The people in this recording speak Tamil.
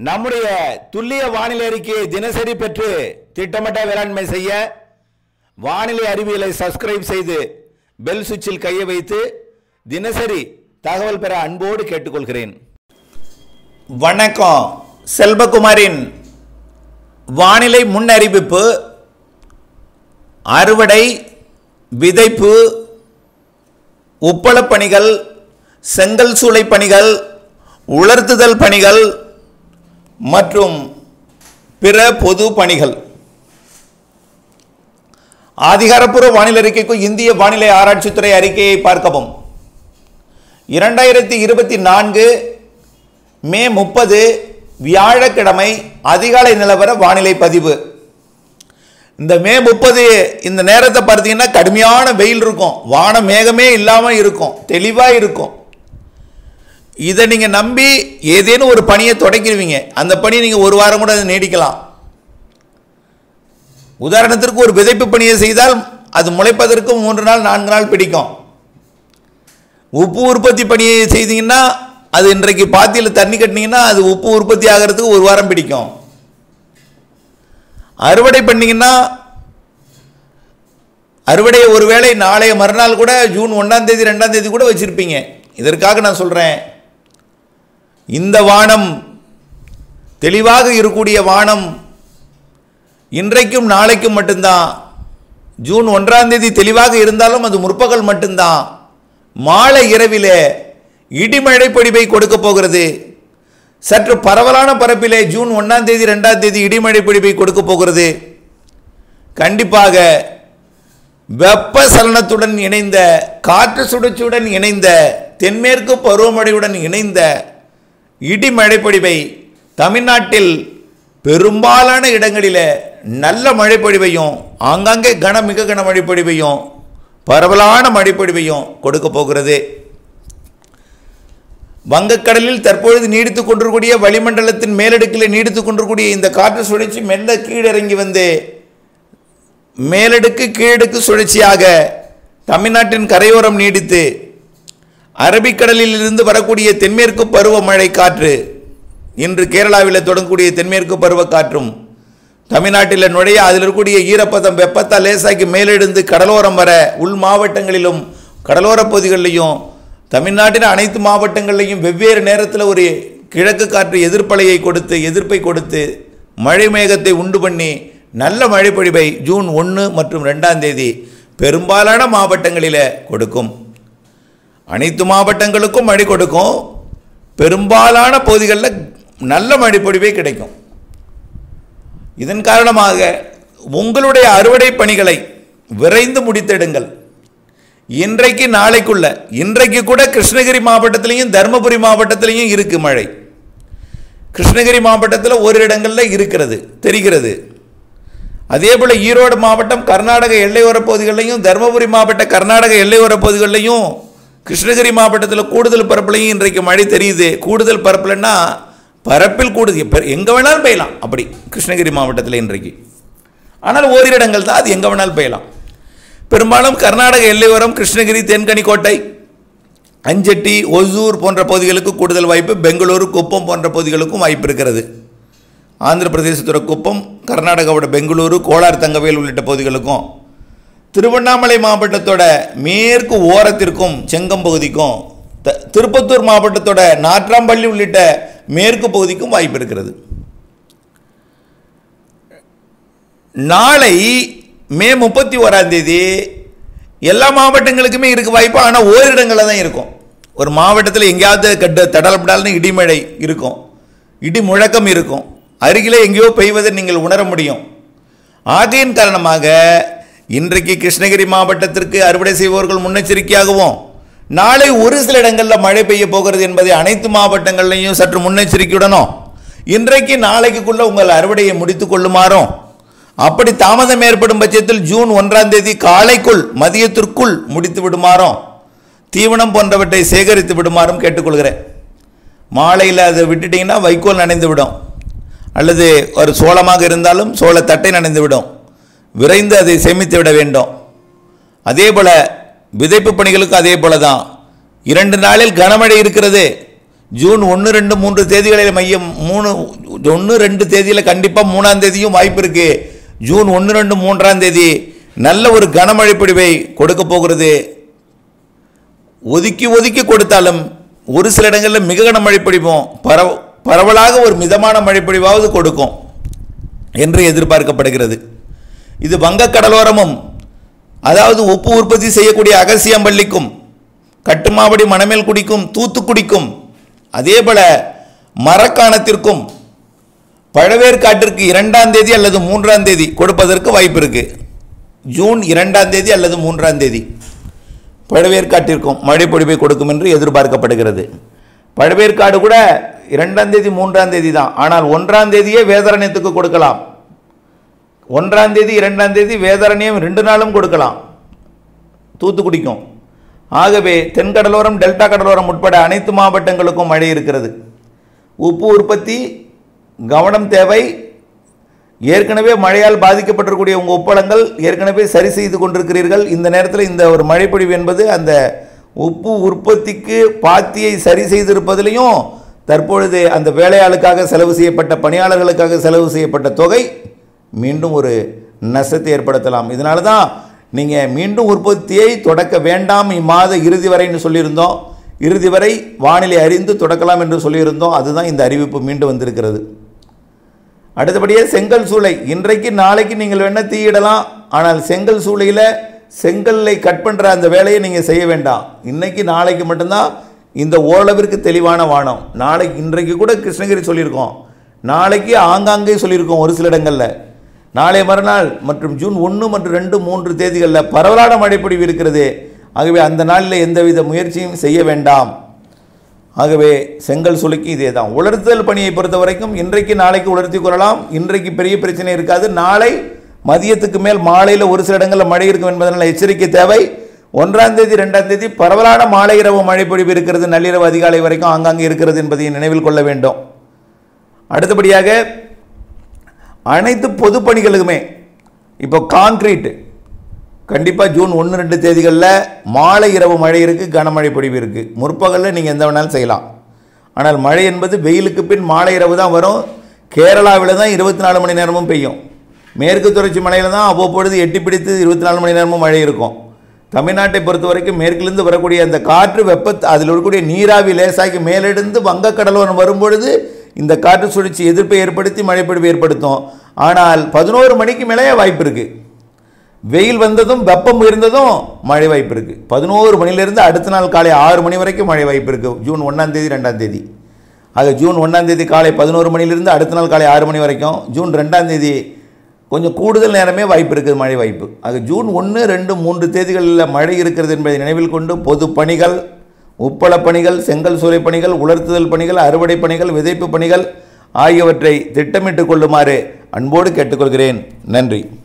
நம்முடைய துல்லிய வானிலை அறிக்கையை தினசரி பெற்று திட்டமிட்ட வேளாண்மை செய்ய வானிலை அறிவியலை சப்ஸ்கிரைப் செய்து பெல் சுவிட்சில் கையை வைத்து தினசரி தகவல் பெற அன்போடு கேட்டுக்கொள்கிறேன் வணக்கம் செல்வகுமாரின் வானிலை முன்னறிவிப்பு அறுவடை விதைப்பு உப்பளப் பணிகள் செங்கல் சூளை பணிகள் உலர்த்துதல் பணிகள் மற்றும் பிற பொது பணிகள் அதிகாரப்பூர்வ வானிலை அறிக்கைக்கு இந்திய வானிலை ஆராய்ச்சித்துறை அறிக்கையை பார்க்கவும் இரண்டாயிரத்தி இருபத்தி நான்கு மே முப்பது வியாழக்கிழமை அதிகாலை நிலவர வானிலை பதிவு இந்த மே முப்பது இந்த நேரத்தை பார்த்தீங்கன்னா கடுமையான வெயில் இருக்கும் வான மேகமே இல்லாமல் இருக்கும் தெளிவாக இருக்கும் இதை நீங்கள் நம்பி ஏதேனும் ஒரு பணியை தொடக்கிடுவீங்க அந்த பணி நீங்கள் ஒரு வாரம் கூட அது நீடிக்கலாம் உதாரணத்திற்கு ஒரு விதைப்பு பணியை செய்தால் அது முளைப்பதற்கு மூன்று நாள் நான்கு நாள் பிடிக்கும் உப்பு உற்பத்தி பணியை செய்தீங்கன்னா அது இன்றைக்கு பாத்தியில் தண்ணி கட்டினீங்கன்னா அது உப்பு உற்பத்தி ஆகிறதுக்கு ஒரு வாரம் பிடிக்கும் அறுவடை பண்ணீங்கன்னா அறுவடையை ஒருவேளை நாளைய மறுநாள் கூட ஜூன் ஒன்றாம் தேதி ரெண்டாம் தேதி கூட வச்சுருப்பீங்க இதற்காக நான் சொல்கிறேன் இந்த வானம் தெளிவாக இருக்கக்கூடிய வானம் இன்றைக்கும் நாளைக்கும் மட்டும்தான் ஜூன் ஒன்றாம் தேதி தெளிவாக இருந்தாலும் அது முற்பகல் மட்டும்தான் மாலை இரவிலே இடிமழை பொழிவை கொடுக்க போகிறது சற்று பரவலான பரப்பிலே ஜூன் ஒன்றாம் தேதி ரெண்டாம் தேதி இடிமழை பொழிவை கொடுக்க போகிறது கண்டிப்பாக வெப்பசலனத்துடன் இணைந்த காற்று சுழற்சியுடன் இணைந்த தென்மேற்கு பருவமழையுடன் இணைந்த இடிமழை பொழிவை தமிழ்நாட்டில் பெரும்பாலான இடங்களில் நல்ல மழைப்பொழிவையும் ஆங்காங்கே கன மிக கன மழைப்பொழிவையும் பரவலான மழைப்பொழிவையும் கொடுக்க போகிறது வங்கக்கடலில் தற்பொழுது நீடித்துக் கொண்டிருக்கூடிய வளிமண்டலத்தின் மேலடுக்கில் நீடித்துக் கொண்டிருக்கூடிய இந்த காற்று சுழற்சி மெல்ல கீழிறங்கி வந்து மேலடுக்கு கீழடுக்கு சுழற்சியாக தமிழ்நாட்டின் கரையோரம் நீடித்து அரபிக்கடலில் இருந்து வரக்கூடிய தென்மேற்கு பருவமழை காற்று இன்று கேரளாவில் தொடங்கக்கூடிய தென்மேற்கு பருவக்காற்றும் தமிழ்நாட்டில் நுழைய அதில் இருக்கக்கூடிய ஈரப்பதம் வெப்பத்தால் லேசாக்கி மேலெழுந்து கடலோரம் வர உள் மாவட்டங்களிலும் கடலோரப் பகுதிகளிலையும் தமிழ்நாட்டின் அனைத்து மாவட்டங்களிலையும் வெவ்வேறு நேரத்தில் ஒரு கிழக்கு காற்று எதிர்ப்பலையை கொடுத்து எதிர்ப்பை கொடுத்து மழை மேகத்தை உண்டு பண்ணி நல்ல மழைப்பொழிவை ஜூன் ஒன்று மற்றும் ரெண்டாம் தேதி பெரும்பாலான மாவட்டங்களில் கொடுக்கும் அனைத்து மாவட்டங்களுக்கும் மழை கொடுக்கும் பெரும்பாலான பகுதிகளில் நல்ல மழைப்பொழிவே கிடைக்கும் இதன் காரணமாக உங்களுடைய அறுவடை பணிகளை விரைந்து முடித்திடுங்கள் இன்றைக்கு நாளைக்குள்ள இன்றைக்கு கூட கிருஷ்ணகிரி மாவட்டத்திலையும் தருமபுரி மாவட்டத்திலையும் இருக்கு மழை கிருஷ்ணகிரி மாவட்டத்தில் ஒரு இடங்களில் இருக்கிறது தெரிகிறது அதே போல் ஈரோடு மாவட்டம் கர்நாடக எல்லையோர பகுதிகளிலையும் தருமபுரி மாவட்ட கர்நாடக எல்லையோர பகுதிகளிலையும் கிருஷ்ணகிரி மாவட்டத்தில் கூடுதல் பரப்புலையும் இன்றைக்கு மழை தெரியுது கூடுதல் பரப்புலன்னா பரப்பில் கூடுது எங்கே வேணாலும் பெய்யலாம் அப்படி கிருஷ்ணகிரி மாவட்டத்தில் இன்றைக்கு ஆனால் ஓரிரு இடங்கள் தான் அது எங்கே வேணாலும் பெய்யலாம் பெரும்பாலும் கர்நாடக எல்லையோரம் கிருஷ்ணகிரி தென்கனிக்கோட்டை அஞ்சட்டி ஒசூர் போன்ற பகுதிகளுக்கு கூடுதல் வாய்ப்பு பெங்களூரு குப்பம் போன்ற பகுதிகளுக்கும் வாய்ப்பு இருக்கிறது ஆந்திர பிரதேசத்தோட குப்பம் கர்நாடகாவோட பெங்களூரு கோலார் தங்கவேல் உள்ளிட்ட பகுதிகளுக்கும் திருவண்ணாமலை மாவட்டத்தோட மேற்கு ஓரத்திற்கும் செங்கம் பகுதிக்கும் த திருப்பத்தூர் மாவட்டத்தோட நாற்றாம்பள்ளி உள்ளிட்ட மேற்கு பகுதிக்கும் வாய்ப்பு இருக்கிறது நாளை மே முப்பத்தி ஓராம் தேதி எல்லா மாவட்டங்களுக்குமே இருக்க வாய்ப்பு ஆனால் ஓரிடங்களில் தான் இருக்கும் ஒரு மாவட்டத்தில் எங்கேயாவது கட்ட தடல்படால்னு இடிமழை இருக்கும் இடி முழக்கம் இருக்கும் அருகிலே எங்கேயோ பெய்வதை நீங்கள் உணர முடியும் ஆகையின் காரணமாக இன்றைக்கு கிருஷ்ணகிரி மாவட்டத்திற்கு அறுவடை செய்பவர்கள் முன்னெச்சரிக்கையாகவும் நாளை ஒரு சில இடங்களில் மழை பெய்ய போகிறது என்பதை அனைத்து மாவட்டங்கள்லையும் சற்று முன்னெச்சரிக்கையுடனும் இன்றைக்கு நாளைக்குள்ள உங்கள் அறுவடையை முடித்து கொள்ளுமாறும் அப்படி தாமதம் ஏற்படும் பட்சத்தில் ஜூன் ஒன்றாம் தேதி காலைக்குள் மதியத்திற்குள் முடித்து விடுமாறும் தீவனம் போன்றவற்றை சேகரித்து விடுமாறும் கேட்டுக்கொள்கிறேன் மாலையில் அதை விட்டுட்டிங்கன்னா வைக்கோல் நனைந்து விடும் அல்லது ஒரு சோளமாக இருந்தாலும் சோளத்தட்டை நனைந்து விடும் விரைந்து அதை சேமித்து விட வேண்டும் அதே போல் விதைப்பு பணிகளுக்கு அதே போல தான் இரண்டு நாளில் கனமழை இருக்கிறது ஜூன் ஒன்று ரெண்டு மூன்று தேதிகளில் மையம் மூணு ஒன்று ரெண்டு தேதியில் கண்டிப்பாக மூணாம் தேதியும் வாய்ப்பு இருக்கு ஜூன் ஒன்று ரெண்டு மூன்றாம் தேதி நல்ல ஒரு கனமழை பொழிவை கொடுக்க போகிறது ஒதுக்கி ஒதுக்கி கொடுத்தாலும் ஒரு சில இடங்களில் மிக கனமழை பொழிவும் பரவ பரவலாக ஒரு மிதமான மழை பொழிவாவது கொடுக்கும் என்று எதிர்பார்க்கப்படுகிறது இது வங்கக் கடலோரமும் அதாவது உப்பு உற்பத்தி செய்யக்கூடிய அகசியம்பள்ளிக்கும் கட்டுமாவடி மணமேல்குடிக்கும் தூத்துக்குடிக்கும் அதேபோல மரக்காணத்திற்கும் பழவேற்காட்டிற்கு இரண்டாம் தேதி அல்லது மூன்றாம் தேதி கொடுப்பதற்கு வாய்ப்பு இருக்கு ஜூன் இரண்டாம் தேதி அல்லது மூன்றாம் தேதி பழவேற்காட்டிற்கும் மழை பொழிவை கொடுக்கும் என்று எதிர்பார்க்கப்படுகிறது பழவேற்காடு கூட இரண்டாம் தேதி மூன்றாம் தேதி தான் ஆனால் ஒன்றாம் தேதியே வேதாரண்யத்துக்கு கொடுக்கலாம் ஒன்றாம் தேதி இரண்டாம் தேதி வேதாரண்யம் ரெண்டு நாளும் கொடுக்கலாம் தூத்துக்குடிக்கும் ஆகவே தென்கடலோரம் டெல்டா கடலோரம் உட்பட அனைத்து மாவட்டங்களுக்கும் மழை இருக்கிறது உப்பு உற்பத்தி கவனம் தேவை ஏற்கனவே மழையால் பாதிக்கப்பட்டிருக்கக்கூடிய உங்கள் உப்பளங்கள் ஏற்கனவே சரி செய்து கொண்டிருக்கிறீர்கள் இந்த நேரத்தில் இந்த ஒரு மழைப்பொழிவு என்பது அந்த உப்பு உற்பத்திக்கு பாத்தியை சரி செய்திருப்பதிலையும் தற்பொழுது அந்த வேலையாளுக்காக செலவு செய்யப்பட்ட பணியாளர்களுக்காக செலவு செய்யப்பட்ட தொகை மீண்டும் ஒரு நஷ்டத்தை ஏற்படுத்தலாம் இதனால தான் நீங்கள் மீண்டும் உற்பத்தியை தொடக்க வேண்டாம் இம்மாத இறுதி வரைன்னு சொல்லியிருந்தோம் இறுதி வரை வானிலை அறிந்து தொடக்கலாம் என்று சொல்லியிருந்தோம் அதுதான் இந்த அறிவிப்பு மீண்டும் வந்திருக்கிறது அடுத்தபடியே செங்கல் சூளை இன்றைக்கு நாளைக்கு நீங்கள் வேணால் தீயிடலாம் ஆனால் செங்கல் சூளையில் செங்கல்லை கட் பண்ணுற அந்த வேலையை நீங்கள் செய்ய வேண்டாம் இன்னைக்கு நாளைக்கு மட்டும்தான் இந்த ஓரளவிற்கு தெளிவான வானம் நாளைக்கு இன்றைக்கு கூட கிருஷ்ணகிரி சொல்லியிருக்கோம் நாளைக்கு ஆங்காங்கே சொல்லியிருக்கோம் ஒரு சில இடங்களில் நாளை மறுநாள் மற்றும் ஜூன் ஒன்று மற்றும் ரெண்டு மூன்று தேதிகளில் பரவலான மழைப்பொழிவு இருக்கிறது ஆகவே அந்த நாளில் எந்தவித முயற்சியும் செய்ய வேண்டாம் ஆகவே செங்கல் சுளுக்கி இதே தான் உலர்த்துதல் பணியை பொறுத்த வரைக்கும் இன்றைக்கு நாளைக்கு உலர்த்தி கொள்ளலாம் இன்றைக்கு பெரிய பிரச்சனை இருக்காது நாளை மதியத்துக்கு மேல் மாலையில் ஒரு சில இடங்களில் மழை இருக்கும் என்பதனால் எச்சரிக்கை தேவை ஒன்றாம் தேதி ரெண்டாம் தேதி பரவலான மாலை இரவு மழை பொழிவு இருக்கிறது நள்ளிரவு அதிகாலை வரைக்கும் ஆங்காங்கே இருக்கிறது என்பதை நினைவில் கொள்ள வேண்டும் அடுத்தபடியாக அனைத்து பொதுப்பணிகளுக்குமே இப்போ கான்கிரீட் கண்டிப்பாக ஜூன் ஒன்று ரெண்டு தேதிகளில் மாலை இரவு மழை இருக்குது கனமழை பொழிவு இருக்குது முற்பகலில் நீங்கள் எந்த வேணாலும் செய்யலாம் ஆனால் மழை என்பது வெயிலுக்கு பின் மாலை இரவு தான் வரும் கேரளாவில் தான் இருபத்தி நாலு மணி நேரமும் பெய்யும் மேற்கு தொடர்ச்சி மலையில் தான் அவ்வப்பொழுது எட்டி பிடித்து இருபத்தி நாலு மணி நேரமும் மழை இருக்கும் தமிழ்நாட்டை பொறுத்த வரைக்கும் மேற்கிலிருந்து வரக்கூடிய அந்த காற்று வெப்ப அதில் இருக்கக்கூடிய நீராவி லேசாக்கி மேலெடுந்து வங்கக்கடலோரம் வரும்பொழுது இந்த காற்று சுழற்சி எதிர்ப்பை ஏற்படுத்தி மழைப்பொழிவு ஏற்படுத்தும் ஆனால் பதினோரு மணிக்கு மேலேயே வாய்ப்பு இருக்குது வெயில் வந்ததும் வெப்பம் இருந்ததும் மழை வாய்ப்பு இருக்குது பதினோரு மணிலேருந்து அடுத்த நாள் காலை ஆறு மணி வரைக்கும் மழை வாய்ப்பு இருக்குது ஜூன் ஒன்றாம் தேதி ரெண்டாம் தேதி ஆக ஜூன் ஒன்றாம் தேதி காலை பதினோரு மணிலிருந்து அடுத்த நாள் காலை ஆறு மணி வரைக்கும் ஜூன் ரெண்டாம் தேதி கொஞ்சம் கூடுதல் நேரமே வாய்ப்பு இருக்குது மழை வாய்ப்பு ஆக ஜூன் ஒன்று ரெண்டு மூன்று தேதிகளில் மழை இருக்கிறது என்பதை நினைவில் கொண்டு பொது பணிகள் உப்பள பணிகள் செங்கல் சூளை பணிகள் உலர்த்துதல் பணிகள் அறுவடை பணிகள் விதைப்பு பணிகள் ஆகியவற்றை திட்டமிட்டுக் கொள்ளுமாறு அன்போடு கேட்டுக்கொள்கிறேன் நன்றி